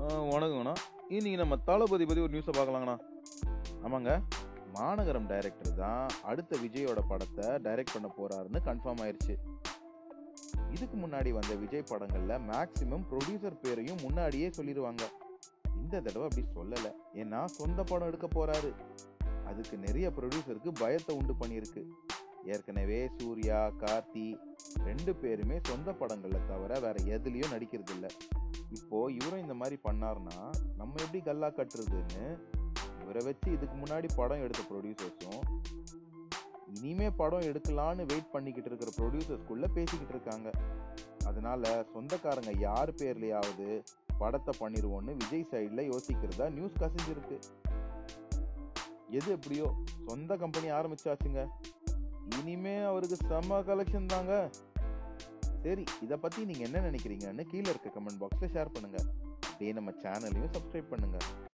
வணக்கங்கண்ணா இன்னைக்கு நம்ம தளபதி பற்றி ஒரு நியூஸை பார்க்கலாங்கண்ணா ஆமாங்க மாநகரம் டைரக்டர் தான் அடுத்த விஜயோட படத்தை டைரக்ட் பண்ண போறாருன்னு கன்ஃபார்ம் ஆயிருச்சு இதுக்கு முன்னாடி வந்த விஜய் படங்கள்ல மேக்சிமம் ப்ரொடியூசர் பேரையும் முன்னாடியே சொல்லிடுவாங்க இந்த தடவை அப்படி சொல்லலை ஏன்னா சொந்த படம் எடுக்க போறாரு அதுக்கு நிறைய ப்ரொடியூசருக்கு பயத்தை உண்டு பண்ணியிருக்கு ஏற்கனவே சூர்யா கார்த்தி ரெண்டு பேருமே சொந்த படங்கள்ல தவிர வேற எதுலயும் நடிக்கிறது இல்ல இப்போ இவரும் இந்த மாதிரி பண்ணாருன்னா நம்ம எப்படி கல்லா கட்டுறதுன்னு இவரை வச்சு இதுக்கு முன்னாடி படம் எடுத்த ப்ரொடியூசர்ஸும் இனிமே படம் எடுக்கலான்னு வெயிட் பண்ணிக்கிட்டு இருக்கிற ப்ரொடியூசர்ஸ்குள்ள பேசிக்கிட்டு இருக்காங்க அதனால சொந்தக்காரங்க யார் பேர்லயாவது படத்தை பண்ணிடுவோன்னு விஜய் சைடுல யோசிக்கிறதா நியூஸ் கசிஞ்சிருக்கு எது எப்படியோ சொந்த கம்பெனி ஆரம்பிச்சாச்சுங்க இனிமே அவருக்கு செம்ம கலெக்ஷன் தாங்க சரி இதை பத்தி நீங்க என்ன நினைக்கிறீங்கன்னு கீழே இருக்க கமெண்ட் பாக்ஸ்ல ஷேர் பண்ணுங்க அப்படியே நம்ம சேனலையும் சப்ஸ்கிரைப் பண்ணுங்க